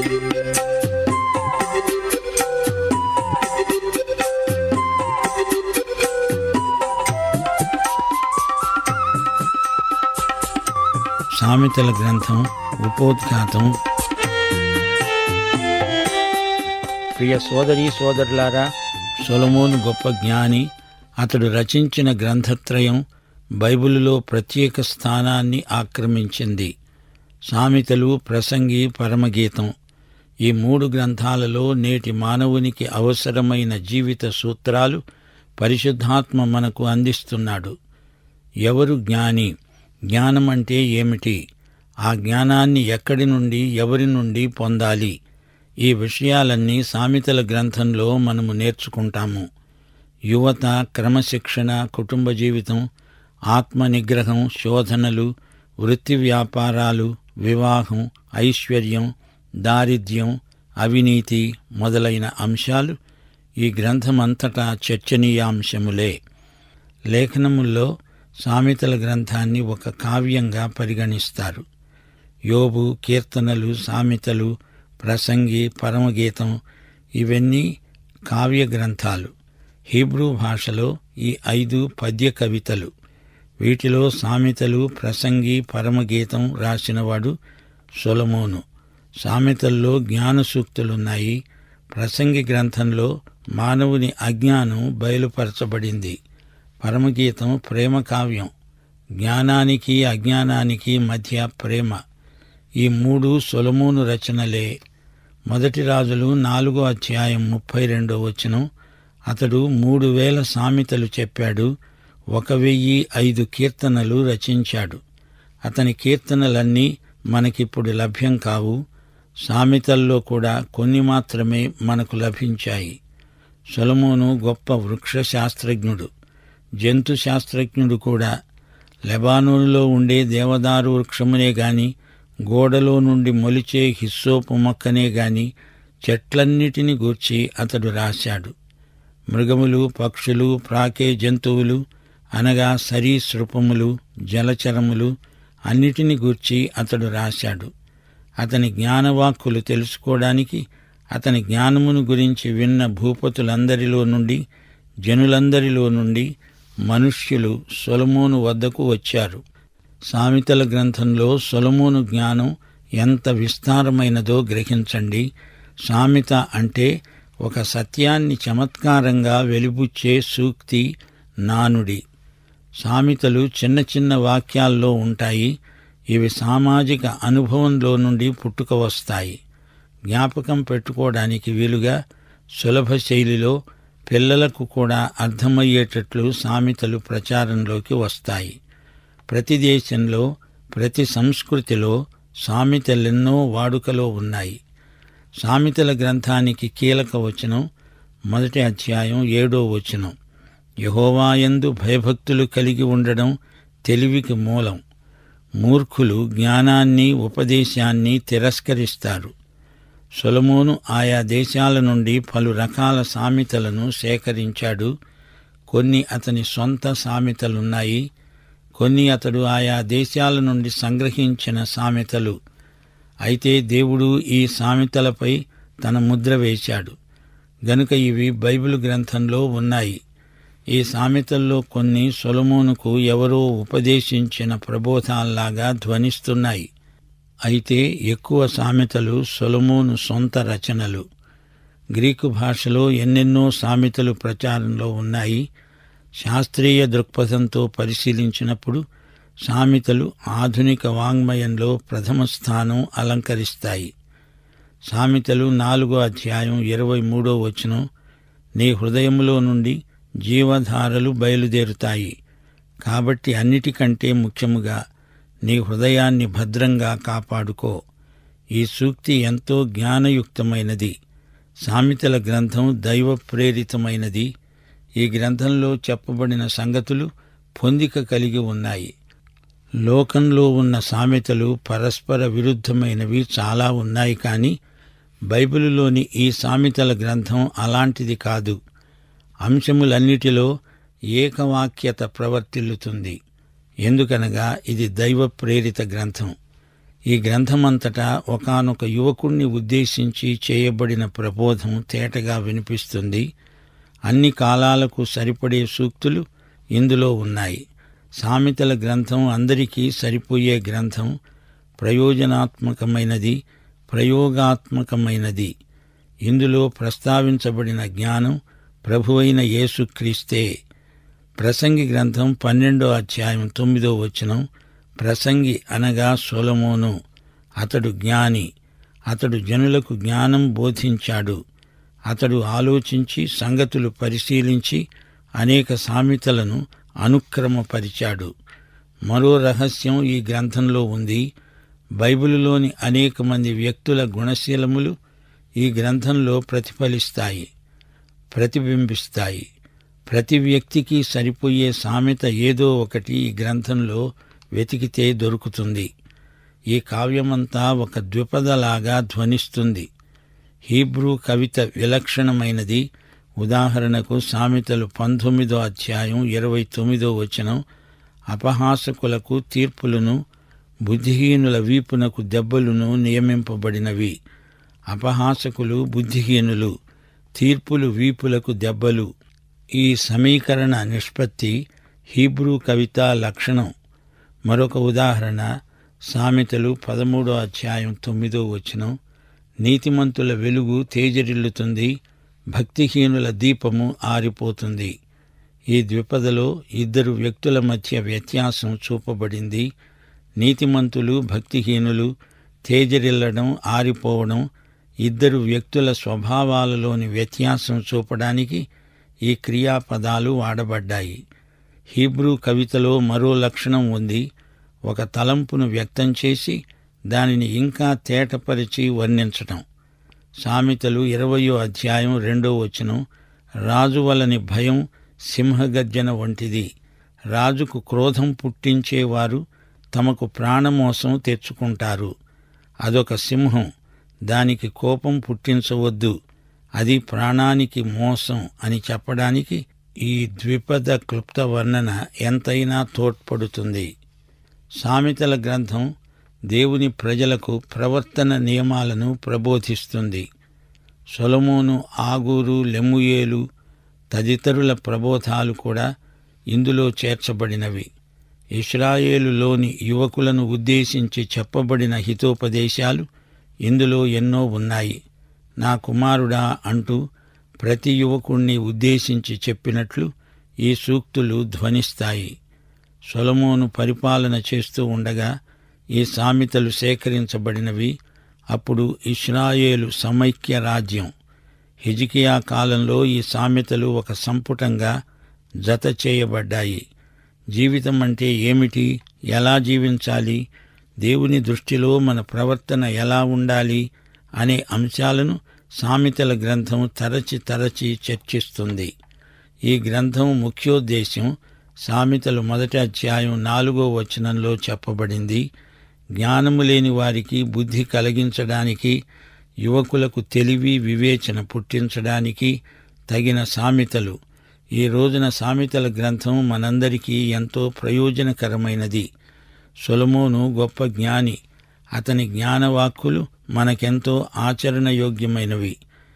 సామెతల గ్రంథం ఉపోద్ఘాతం ప్రియ సోదరి సోదరులారా సొలమోను గొప్ప జ్ఞాని అతడు రచించిన గ్రంథత్రయం బైబిలులో ప్రత్యేక స్థానాన్ని ఆక్రమించింది సామెతలు ప్రసంగి పరమగీతం ఈ మూడు గ్రంథాలలో నేటి మానవునికి అవసరమైన జీవిత సూత్రాలు పరిశుద్ధాత్మ మనకు అందిస్తున్నాడు ఎవరు జ్ఞాని జ్ఞానం అంటే ఏమిటి ఆ జ్ఞానాన్ని ఎక్కడి నుండి ఎవరి నుండి పొందాలి ఈ విషయాలన్నీ సామెతల గ్రంథంలో మనము నేర్చుకుంటాము యువత క్రమశిక్షణ కుటుంబ జీవితం ఆత్మ నిగ్రహం శోధనలు వృత్తి వ్యాపారాలు వివాహం ఐశ్వర్యం దారిద్ర్యం అవినీతి మొదలైన అంశాలు ఈ గ్రంథమంతటా చర్చనీయాంశములే లేఖనముల్లో సామెతల గ్రంథాన్ని ఒక కావ్యంగా పరిగణిస్తారు యోబు కీర్తనలు సామెతలు ప్రసంగి పరమగీతం ఇవన్నీ కావ్య గ్రంథాలు హీబ్రూ భాషలో ఈ ఐదు పద్య కవితలు వీటిలో సామెతలు ప్రసంగి పరమగీతం రాసినవాడు సొలమోను సామెతల్లో జ్ఞాన సూక్తులున్నాయి ప్రసంగి గ్రంథంలో మానవుని అజ్ఞానం బయలుపరచబడింది పరమగీతం ప్రేమ కావ్యం జ్ఞానానికి అజ్ఞానానికి మధ్య ప్రేమ ఈ మూడు సొలమోను రచనలే మొదటి రాజులు నాలుగో అధ్యాయం ముప్పై రెండో వచనం అతడు మూడు వేల సామెతలు చెప్పాడు ఒక వెయ్యి ఐదు కీర్తనలు రచించాడు అతని కీర్తనలన్నీ మనకిప్పుడు లభ్యం కావు సామెతల్లో కూడా కొన్ని మాత్రమే మనకు లభించాయి సొలమోను గొప్ప వృక్ష శాస్త్రజ్ఞుడు జంతు శాస్త్రజ్ఞుడు కూడా లెబానోనులో ఉండే దేవదారు వృక్షమునే గాని గోడలో నుండి మొలిచే హిస్సోపు మొక్కనే గాని చెట్లన్నిటిని గూర్చి అతడు రాశాడు మృగములు పక్షులు ప్రాకే జంతువులు అనగా సరీసృపములు జలచరములు అన్నిటిని గూర్చి అతడు రాశాడు అతని జ్ఞానవాక్కులు తెలుసుకోవడానికి అతని జ్ఞానమును గురించి విన్న భూపతులందరిలో నుండి జనులందరిలో నుండి మనుష్యులు సొలమోను వద్దకు వచ్చారు సామెతల గ్రంథంలో సొలమోను జ్ఞానం ఎంత విస్తారమైనదో గ్రహించండి సామెత అంటే ఒక సత్యాన్ని చమత్కారంగా వెలిబుచ్చే సూక్తి నానుడి సామెతలు చిన్న చిన్న వాక్యాల్లో ఉంటాయి ఇవి సామాజిక అనుభవంలో నుండి పుట్టుక వస్తాయి జ్ఞాపకం పెట్టుకోవడానికి వీలుగా సులభ శైలిలో పిల్లలకు కూడా అర్థమయ్యేటట్లు సామెతలు ప్రచారంలోకి వస్తాయి ప్రతి దేశంలో ప్రతి సంస్కృతిలో సామెతలెన్నో వాడుకలో ఉన్నాయి సామెతల గ్రంథానికి కీలక వచనం మొదటి అధ్యాయం ఏడో వచనం యహోవాయందు భయభక్తులు కలిగి ఉండడం తెలివికి మూలం మూర్ఖులు జ్ఞానాన్ని ఉపదేశాన్ని తిరస్కరిస్తారు సొలమోను ఆయా దేశాల నుండి పలు రకాల సామెతలను సేకరించాడు కొన్ని అతని సొంత సామెతలున్నాయి కొన్ని అతడు ఆయా దేశాల నుండి సంగ్రహించిన సామెతలు అయితే దేవుడు ఈ సామెతలపై తన ముద్ర వేశాడు గనుక ఇవి బైబిల్ గ్రంథంలో ఉన్నాయి ఈ సామెతల్లో కొన్ని సొలమోనుకు ఎవరో ఉపదేశించిన ప్రబోధాల్లాగా ధ్వనిస్తున్నాయి అయితే ఎక్కువ సామెతలు సొలమోను సొంత రచనలు గ్రీకు భాషలో ఎన్నెన్నో సామెతలు ప్రచారంలో ఉన్నాయి శాస్త్రీయ దృక్పథంతో పరిశీలించినప్పుడు సామెతలు ఆధునిక వాంగ్మయంలో ప్రథమ స్థానం అలంకరిస్తాయి సామెతలు నాలుగో అధ్యాయం ఇరవై మూడో వచనం నీ హృదయములో నుండి జీవధారలు బయలుదేరుతాయి కాబట్టి అన్నిటికంటే ముఖ్యముగా నీ హృదయాన్ని భద్రంగా కాపాడుకో ఈ సూక్తి ఎంతో జ్ఞానయుక్తమైనది సామెతల గ్రంథం దైవ ప్రేరితమైనది ఈ గ్రంథంలో చెప్పబడిన సంగతులు పొందిక కలిగి ఉన్నాయి లోకంలో ఉన్న సామెతలు పరస్పర విరుద్ధమైనవి చాలా ఉన్నాయి కానీ బైబిలులోని ఈ సామెతల గ్రంథం అలాంటిది కాదు అంశములన్నిటిలో ఏకవాక్యత ప్రవర్తిల్లుతుంది ఎందుకనగా ఇది దైవ ప్రేరిత గ్రంథం ఈ గ్రంథమంతటా ఒకానొక యువకుణ్ణి ఉద్దేశించి చేయబడిన ప్రబోధం తేటగా వినిపిస్తుంది అన్ని కాలాలకు సరిపడే సూక్తులు ఇందులో ఉన్నాయి సామెతల గ్రంథం అందరికీ సరిపోయే గ్రంథం ప్రయోజనాత్మకమైనది ప్రయోగాత్మకమైనది ఇందులో ప్రస్తావించబడిన జ్ఞానం ప్రభువైన యేసుక్రీస్తే ప్రసంగి గ్రంథం పన్నెండో అధ్యాయం తొమ్మిదో వచనం ప్రసంగి అనగా సొలమోను అతడు జ్ఞాని అతడు జనులకు జ్ఞానం బోధించాడు అతడు ఆలోచించి సంగతులు పరిశీలించి అనేక సామెతలను అనుక్రమపరిచాడు మరో రహస్యం ఈ గ్రంథంలో ఉంది బైబిలులోని అనేక మంది వ్యక్తుల గుణశీలములు ఈ గ్రంథంలో ప్రతిఫలిస్తాయి ప్రతిబింబిస్తాయి ప్రతి వ్యక్తికి సరిపోయే సామెత ఏదో ఒకటి ఈ గ్రంథంలో వెతికితే దొరుకుతుంది ఈ కావ్యమంతా ఒక ద్విపదలాగా ధ్వనిస్తుంది హీబ్రూ కవిత విలక్షణమైనది ఉదాహరణకు సామెతలు పంతొమ్మిదో అధ్యాయం ఇరవై తొమ్మిదో వచనం అపహాసకులకు తీర్పులను బుద్ధిహీనుల వీపునకు దెబ్బలును నియమింపబడినవి అపహాసకులు బుద్ధిహీనులు తీర్పులు వీపులకు దెబ్బలు ఈ సమీకరణ నిష్పత్తి హీబ్రూ కవిత లక్షణం మరొక ఉదాహరణ సామెతలు పదమూడో అధ్యాయం తొమ్మిదో వచనం నీతిమంతుల వెలుగు తేజరిల్లుతుంది భక్తిహీనుల దీపము ఆరిపోతుంది ఈ ద్విపదలో ఇద్దరు వ్యక్తుల మధ్య వ్యత్యాసం చూపబడింది నీతిమంతులు భక్తిహీనులు తేజరిల్లడం ఆరిపోవడం ఇద్దరు వ్యక్తుల స్వభావాలలోని వ్యత్యాసం చూపడానికి ఈ క్రియాపదాలు వాడబడ్డాయి హీబ్రూ కవితలో మరో లక్షణం ఉంది ఒక తలంపును వ్యక్తం చేసి దానిని ఇంకా తేటపరిచి వర్ణించటం సామెతలు ఇరవయో అధ్యాయం రెండో వచనం రాజు వలని భయం సింహగర్జన వంటిది రాజుకు క్రోధం పుట్టించేవారు తమకు ప్రాణమోసం తెచ్చుకుంటారు అదొక సింహం దానికి కోపం పుట్టించవద్దు అది ప్రాణానికి మోసం అని చెప్పడానికి ఈ ద్విపద క్లుప్త వర్ణన ఎంతైనా తోడ్పడుతుంది సామెతల గ్రంథం దేవుని ప్రజలకు ప్రవర్తన నియమాలను ప్రబోధిస్తుంది సొలమోను ఆగూరు లెమ్ముయేలు తదితరుల ప్రబోధాలు కూడా ఇందులో చేర్చబడినవి ఇస్రాయేలులోని యువకులను ఉద్దేశించి చెప్పబడిన హితోపదేశాలు ఇందులో ఎన్నో ఉన్నాయి నా కుమారుడా అంటూ ప్రతి యువకుణ్ణి ఉద్దేశించి చెప్పినట్లు ఈ సూక్తులు ధ్వనిస్తాయి సొలమోను పరిపాలన చేస్తూ ఉండగా ఈ సామెతలు సేకరించబడినవి అప్పుడు ఇస్రాయేలు సమైక్య రాజ్యం హిజికియా కాలంలో ఈ సామెతలు ఒక సంపుటంగా జత చేయబడ్డాయి జీవితం అంటే ఏమిటి ఎలా జీవించాలి దేవుని దృష్టిలో మన ప్రవర్తన ఎలా ఉండాలి అనే అంశాలను సామెతల గ్రంథం తరచి తరచి చర్చిస్తుంది ఈ గ్రంథం ముఖ్యోద్దేశం సామెతలు మొదటి అధ్యాయం నాలుగో వచనంలో చెప్పబడింది జ్ఞానము లేని వారికి బుద్ధి కలిగించడానికి యువకులకు తెలివి వివేచన పుట్టించడానికి తగిన సామెతలు ఈ రోజున సామెతల గ్రంథం మనందరికీ ఎంతో ప్రయోజనకరమైనది సొలమోను గొప్ప జ్ఞాని అతని జ్ఞానవాక్కులు మనకెంతో ఆచరణయోగ్యమైనవి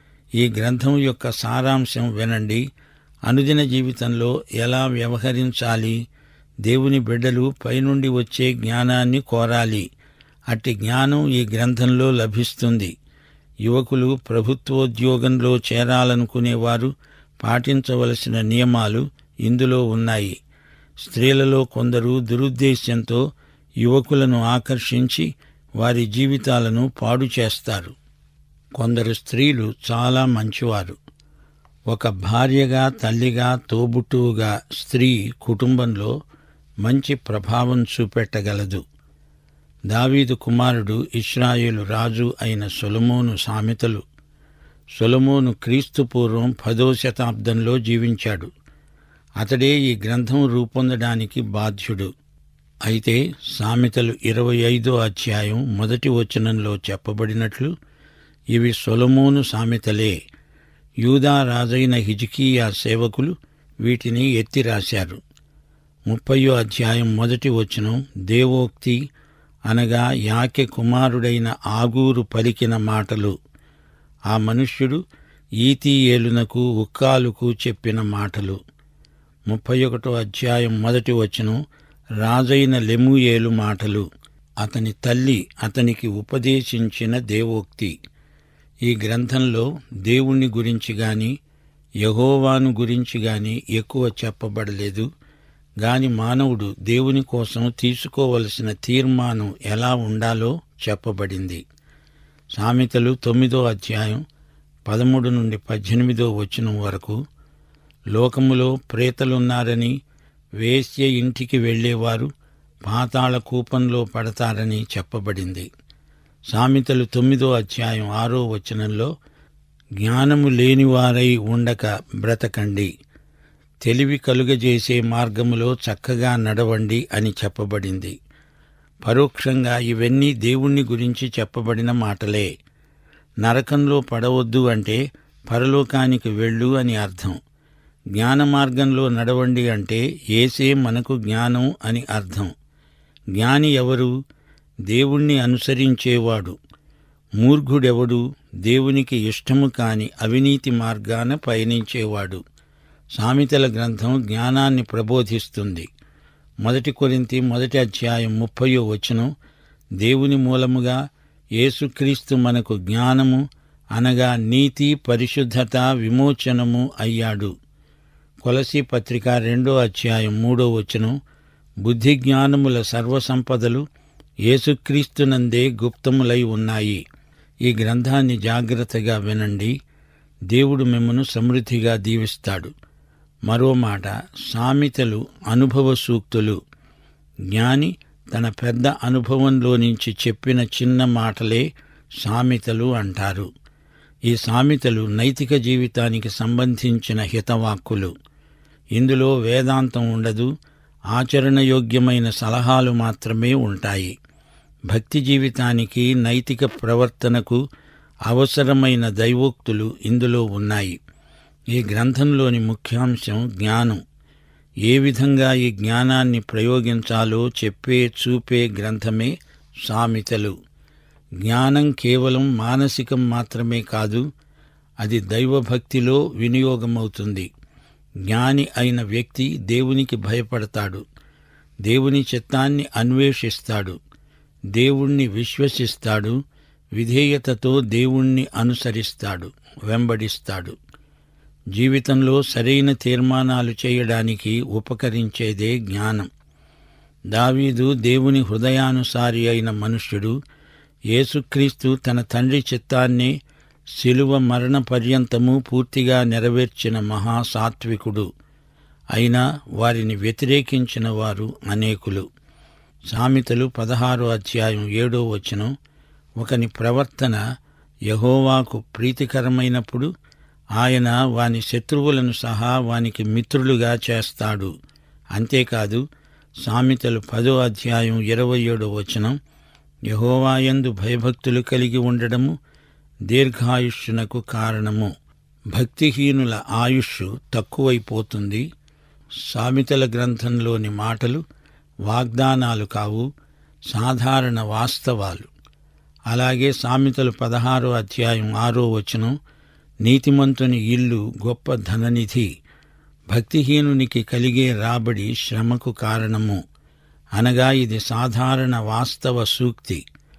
ఈ గ్రంథం యొక్క సారాంశం వినండి అనుదిన జీవితంలో ఎలా వ్యవహరించాలి దేవుని బిడ్డలు పైనుండి వచ్చే జ్ఞానాన్ని కోరాలి అట్టి జ్ఞానం ఈ గ్రంథంలో లభిస్తుంది యువకులు ప్రభుత్వోద్యోగంలో చేరాలనుకునేవారు పాటించవలసిన నియమాలు ఇందులో ఉన్నాయి స్త్రీలలో కొందరు దురుద్దేశ్యంతో యువకులను ఆకర్షించి వారి జీవితాలను పాడు చేస్తారు కొందరు స్త్రీలు చాలా మంచివారు ఒక భార్యగా తల్లిగా తోబుట్టువుగా స్త్రీ కుటుంబంలో మంచి ప్రభావం చూపెట్టగలదు దావీదు కుమారుడు ఇస్రాయేలు రాజు అయిన సొలమోను సామెతలు సొలమోను క్రీస్తు పూర్వం పదో శతాబ్దంలో జీవించాడు అతడే ఈ గ్రంథం రూపొందడానికి బాధ్యుడు అయితే సామెతలు ఇరవై ఐదో అధ్యాయం మొదటి వచనంలో చెప్పబడినట్లు ఇవి సొలమోను సామెతలే యూదా రాజైన హిజికీయా సేవకులు వీటిని ఎత్తి రాశారు ముప్పయో అధ్యాయం మొదటి వచనం దేవోక్తి అనగా యాకె కుమారుడైన ఆగూరు పలికిన మాటలు ఆ మనుష్యుడు ఈతీయేలునకు ఉక్కాలుకు చెప్పిన మాటలు ముప్పై ఒకటో అధ్యాయం మొదటి వచనం రాజైన లెముయేలు మాటలు అతని తల్లి అతనికి ఉపదేశించిన దేవోక్తి ఈ గ్రంథంలో దేవుణ్ణి గురించి గాని యహోవాను గురించి గాని ఎక్కువ చెప్పబడలేదు గాని మానవుడు దేవుని కోసం తీసుకోవలసిన తీర్మానం ఎలా ఉండాలో చెప్పబడింది సామెతలు తొమ్మిదో అధ్యాయం పదమూడు నుండి పద్దెనిమిదో వచనం వరకు లోకములో ప్రేతలున్నారని వేశ్య ఇంటికి వెళ్ళేవారు పాతాళ కూపంలో పడతారని చెప్పబడింది సామెతలు తొమ్మిదో అధ్యాయం ఆరో వచనంలో జ్ఞానము లేనివారై ఉండక బ్రతకండి తెలివి కలుగజేసే మార్గములో చక్కగా నడవండి అని చెప్పబడింది పరోక్షంగా ఇవన్నీ దేవుణ్ణి గురించి చెప్పబడిన మాటలే నరకంలో పడవద్దు అంటే పరలోకానికి వెళ్ళు అని అర్థం జ్ఞాన మార్గంలో నడవండి అంటే ఏసే మనకు జ్ఞానం అని అర్థం జ్ఞాని ఎవరు దేవుణ్ణి అనుసరించేవాడు మూర్ఘుడెవడు దేవునికి ఇష్టము కాని అవినీతి మార్గాన పయనించేవాడు సామెతల గ్రంథం జ్ఞానాన్ని ప్రబోధిస్తుంది మొదటి కొరింతి మొదటి అధ్యాయం ముప్పయో వచనం దేవుని మూలముగా యేసుక్రీస్తు మనకు జ్ఞానము అనగా నీతి పరిశుద్ధత విమోచనము అయ్యాడు కొలసి పత్రిక రెండో అధ్యాయం మూడో వచనం బుద్ధి జ్ఞానముల సర్వసంపదలు యేసుక్రీస్తునందే గుప్తములై ఉన్నాయి ఈ గ్రంథాన్ని జాగ్రత్తగా వినండి దేవుడు మిమ్మను సమృద్ధిగా దీవిస్తాడు మరో మాట సామెతలు అనుభవ సూక్తులు జ్ఞాని తన పెద్ద అనుభవంలో నుంచి చెప్పిన చిన్న మాటలే సామెతలు అంటారు ఈ సామెతలు నైతిక జీవితానికి సంబంధించిన హితవాక్కులు ఇందులో వేదాంతం ఉండదు ఆచరణయోగ్యమైన సలహాలు మాత్రమే ఉంటాయి భక్తి జీవితానికి నైతిక ప్రవర్తనకు అవసరమైన దైవోక్తులు ఇందులో ఉన్నాయి ఈ గ్రంథంలోని ముఖ్యాంశం జ్ఞానం ఏ విధంగా ఈ జ్ఞానాన్ని ప్రయోగించాలో చెప్పే చూపే గ్రంథమే సామెతలు జ్ఞానం కేవలం మానసికం మాత్రమే కాదు అది దైవభక్తిలో వినియోగమవుతుంది జ్ఞాని అయిన వ్యక్తి దేవునికి భయపడతాడు దేవుని చిత్తాన్ని అన్వేషిస్తాడు దేవుణ్ణి విశ్వసిస్తాడు విధేయతతో దేవుణ్ణి అనుసరిస్తాడు వెంబడిస్తాడు జీవితంలో సరైన తీర్మానాలు చేయడానికి ఉపకరించేదే జ్ఞానం దావీదు దేవుని హృదయానుసారి అయిన మనుష్యుడు యేసుక్రీస్తు తన తండ్రి చిత్తాన్ని శిలువ మరణ పర్యంతము పూర్తిగా నెరవేర్చిన మహాసాత్వికుడు అయినా వారిని వ్యతిరేకించిన వారు అనేకులు సామెతలు పదహారో అధ్యాయం ఏడో వచనం ఒకని ప్రవర్తన యహోవాకు ప్రీతికరమైనప్పుడు ఆయన వాని శత్రువులను సహా వానికి మిత్రులుగా చేస్తాడు అంతేకాదు సామెతలు పదో అధ్యాయం ఇరవై ఏడో వచనం యహోవాయందు భయభక్తులు కలిగి ఉండడము దీర్ఘాయుష్యునకు కారణము భక్తిహీనుల ఆయుష్ తక్కువైపోతుంది సామెతల గ్రంథంలోని మాటలు వాగ్దానాలు కావు సాధారణ వాస్తవాలు అలాగే సామెతలు పదహారో అధ్యాయం ఆరో వచనం నీతిమంతుని ఇల్లు గొప్ప ధననిధి భక్తిహీనునికి కలిగే రాబడి శ్రమకు కారణము అనగా ఇది సాధారణ వాస్తవ సూక్తి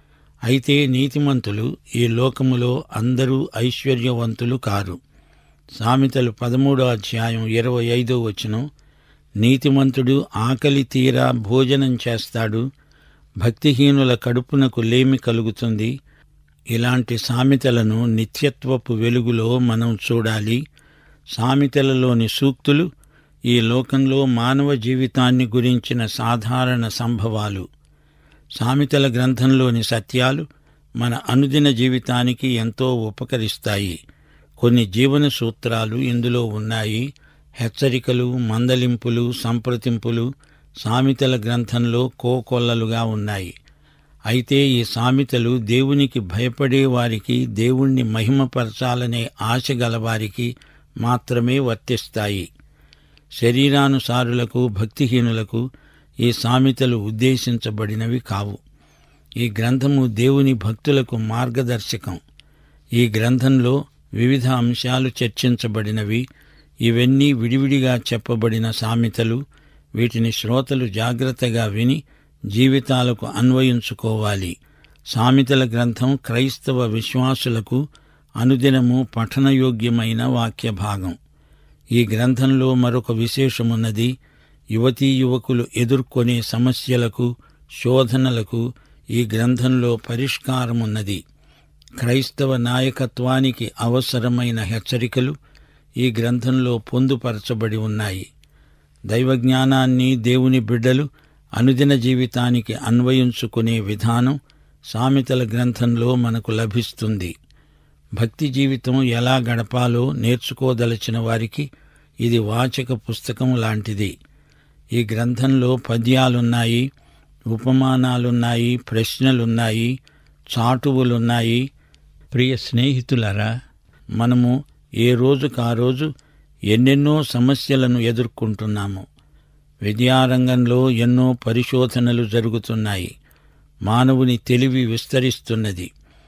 అయితే నీతిమంతులు ఈ లోకములో అందరూ ఐశ్వర్యవంతులు కారు సామెతలు పదమూడో అధ్యాయం ఇరవై ఐదో వచనం నీతిమంతుడు ఆకలి తీరా భోజనం చేస్తాడు భక్తిహీనుల కడుపునకు లేమి కలుగుతుంది ఇలాంటి సామెతలను నిత్యత్వపు వెలుగులో మనం చూడాలి సామెతలలోని సూక్తులు ఈ లోకంలో మానవ జీవితాన్ని గురించిన సాధారణ సంభవాలు సామెతల గ్రంథంలోని సత్యాలు మన అనుదిన జీవితానికి ఎంతో ఉపకరిస్తాయి కొన్ని జీవన సూత్రాలు ఇందులో ఉన్నాయి హెచ్చరికలు మందలింపులు సంప్రదింపులు సామెతల గ్రంథంలో కోకొల్లలుగా ఉన్నాయి అయితే ఈ సామెతలు దేవునికి భయపడే వారికి దేవుణ్ణి మహిమపరచాలనే ఆశ గలవారికి మాత్రమే వర్తిస్తాయి శరీరానుసారులకు భక్తిహీనులకు ఈ సామెతలు ఉద్దేశించబడినవి కావు ఈ గ్రంథము దేవుని భక్తులకు మార్గదర్శకం ఈ గ్రంథంలో వివిధ అంశాలు చర్చించబడినవి ఇవన్నీ విడివిడిగా చెప్పబడిన సామెతలు వీటిని శ్రోతలు జాగ్రత్తగా విని జీవితాలకు అన్వయించుకోవాలి సామెతల గ్రంథం క్రైస్తవ విశ్వాసులకు అనుదినము పఠనయోగ్యమైన వాక్య భాగం ఈ గ్రంథంలో మరొక విశేషమున్నది యువతీ యువకులు ఎదుర్కొనే సమస్యలకు శోధనలకు ఈ గ్రంథంలో పరిష్కారమున్నది క్రైస్తవ నాయకత్వానికి అవసరమైన హెచ్చరికలు ఈ గ్రంథంలో పొందుపరచబడి ఉన్నాయి దైవజ్ఞానాన్ని దేవుని బిడ్డలు అనుదిన జీవితానికి అన్వయించుకునే విధానం సామెతల గ్రంథంలో మనకు లభిస్తుంది భక్తి జీవితం ఎలా గడపాలో నేర్చుకోదలచిన వారికి ఇది వాచక పుస్తకం లాంటిది ఈ గ్రంథంలో పద్యాలున్నాయి ఉపమానాలున్నాయి ప్రశ్నలున్నాయి చాటువులున్నాయి ప్రియ స్నేహితులరా మనము ఏ రోజుకు ఆ రోజు ఎన్నెన్నో సమస్యలను ఎదుర్కొంటున్నాము విద్యారంగంలో ఎన్నో పరిశోధనలు జరుగుతున్నాయి మానవుని తెలివి విస్తరిస్తున్నది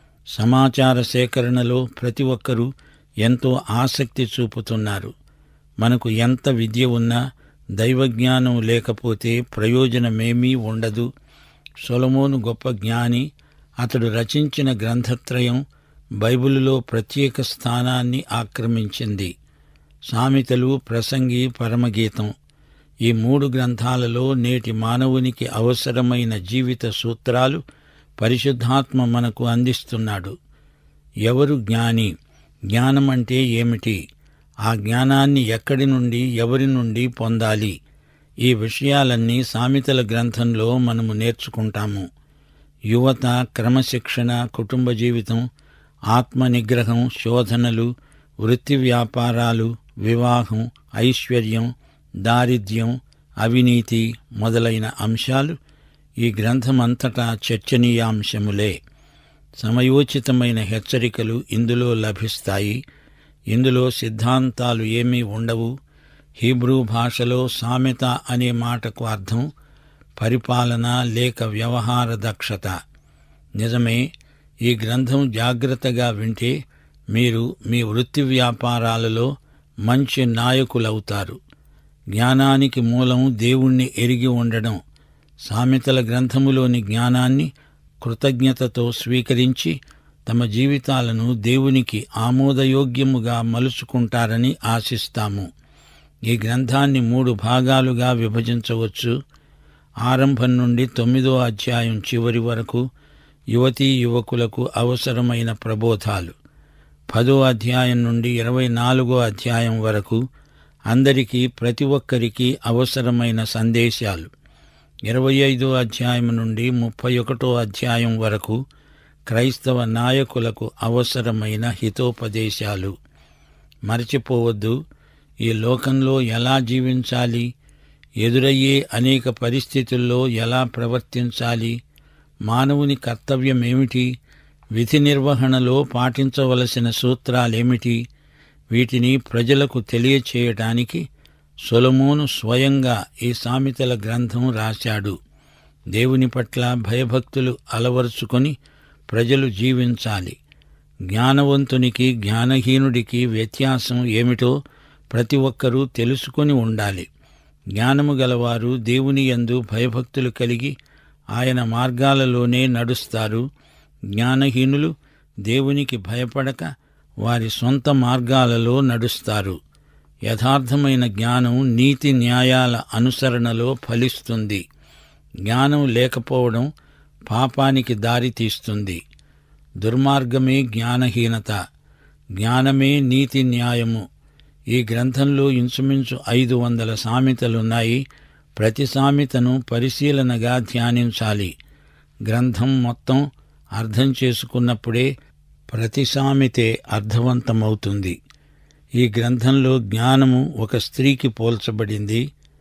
సమాచార సేకరణలో ప్రతి ఒక్కరూ ఎంతో ఆసక్తి చూపుతున్నారు మనకు ఎంత విద్య ఉన్నా దైవజ్ఞానం లేకపోతే ప్రయోజనమేమీ ఉండదు సొలమోను గొప్ప జ్ఞాని అతడు రచించిన గ్రంథత్రయం బైబిలులో ప్రత్యేక స్థానాన్ని ఆక్రమించింది సామెతలు ప్రసంగి పరమగీతం ఈ మూడు గ్రంథాలలో నేటి మానవునికి అవసరమైన జీవిత సూత్రాలు పరిశుద్ధాత్మ మనకు అందిస్తున్నాడు ఎవరు జ్ఞాని జ్ఞానం అంటే ఏమిటి ఆ జ్ఞానాన్ని ఎక్కడి నుండి ఎవరి నుండి పొందాలి ఈ విషయాలన్నీ సామెతల గ్రంథంలో మనము నేర్చుకుంటాము యువత క్రమశిక్షణ కుటుంబ జీవితం ఆత్మ నిగ్రహం శోధనలు వృత్తి వ్యాపారాలు వివాహం ఐశ్వర్యం దారిద్ర్యం అవినీతి మొదలైన అంశాలు ఈ గ్రంథమంతటా చర్చనీయాంశములే సమయోచితమైన హెచ్చరికలు ఇందులో లభిస్తాయి ఇందులో సిద్ధాంతాలు ఏమీ ఉండవు హీబ్రూ భాషలో సామెత అనే మాటకు అర్థం పరిపాలన లేక వ్యవహార దక్షత నిజమే ఈ గ్రంథం జాగ్రత్తగా వింటే మీరు మీ వృత్తి వ్యాపారాలలో మంచి నాయకులవుతారు జ్ఞానానికి మూలం దేవుణ్ణి ఎరిగి ఉండడం సామెతల గ్రంథములోని జ్ఞానాన్ని కృతజ్ఞతతో స్వీకరించి తమ జీవితాలను దేవునికి ఆమోదయోగ్యముగా మలుచుకుంటారని ఆశిస్తాము ఈ గ్రంథాన్ని మూడు భాగాలుగా విభజించవచ్చు ఆరంభం నుండి తొమ్మిదో అధ్యాయం చివరి వరకు యువతీ యువకులకు అవసరమైన ప్రబోధాలు పదో అధ్యాయం నుండి ఇరవై నాలుగో అధ్యాయం వరకు అందరికీ ప్రతి ఒక్కరికి అవసరమైన సందేశాలు ఇరవై ఐదో అధ్యాయం నుండి ముప్పై ఒకటో అధ్యాయం వరకు క్రైస్తవ నాయకులకు అవసరమైన హితోపదేశాలు మరచిపోవద్దు ఈ లోకంలో ఎలా జీవించాలి ఎదురయ్యే అనేక పరిస్థితుల్లో ఎలా ప్రవర్తించాలి మానవుని కర్తవ్యమేమిటి విధి నిర్వహణలో పాటించవలసిన సూత్రాలేమిటి వీటిని ప్రజలకు తెలియచేయటానికి సొలమోను స్వయంగా ఈ సామెతల గ్రంథం రాశాడు దేవుని పట్ల భయభక్తులు అలవరుచుకొని ప్రజలు జీవించాలి జ్ఞానవంతునికి జ్ఞానహీనుడికి వ్యత్యాసం ఏమిటో ప్రతి ఒక్కరూ తెలుసుకొని ఉండాలి జ్ఞానము గలవారు దేవుని యందు భయభక్తులు కలిగి ఆయన మార్గాలలోనే నడుస్తారు జ్ఞానహీనులు దేవునికి భయపడక వారి సొంత మార్గాలలో నడుస్తారు యథార్థమైన జ్ఞానం నీతి న్యాయాల అనుసరణలో ఫలిస్తుంది జ్ఞానం లేకపోవడం పాపానికి దారి తీస్తుంది దుర్మార్గమే జ్ఞానహీనత జ్ఞానమే నీతి న్యాయము ఈ గ్రంథంలో ఇంచుమించు ఐదు వందల సామెతలున్నాయి ప్రతి సామెతను పరిశీలనగా ధ్యానించాలి గ్రంథం మొత్తం అర్థం చేసుకున్నప్పుడే ప్రతి సామెతే అర్థవంతమవుతుంది ఈ గ్రంథంలో జ్ఞానము ఒక స్త్రీకి పోల్చబడింది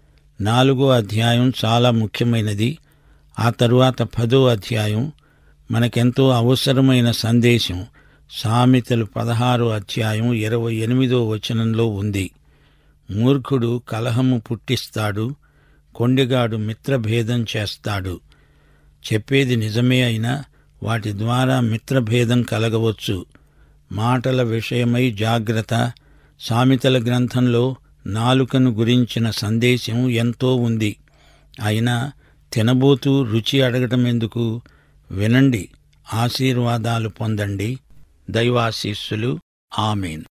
నాలుగో అధ్యాయం చాలా ముఖ్యమైనది ఆ తరువాత పదో అధ్యాయం మనకెంతో అవసరమైన సందేశం సామెతలు పదహారో అధ్యాయం ఇరవై ఎనిమిదో వచనంలో ఉంది మూర్ఖుడు కలహము పుట్టిస్తాడు కొండెగాడు మిత్రభేదం చేస్తాడు చెప్పేది నిజమే అయినా వాటి ద్వారా మిత్రభేదం కలగవచ్చు మాటల విషయమై జాగ్రత్త సామెతల గ్రంథంలో నాలుకను గురించిన సందేశం ఎంతో ఉంది అయినా తినబోతూ రుచి అడగటం ఎందుకు వినండి ఆశీర్వాదాలు పొందండి దైవాశీస్సులు ఆమెన్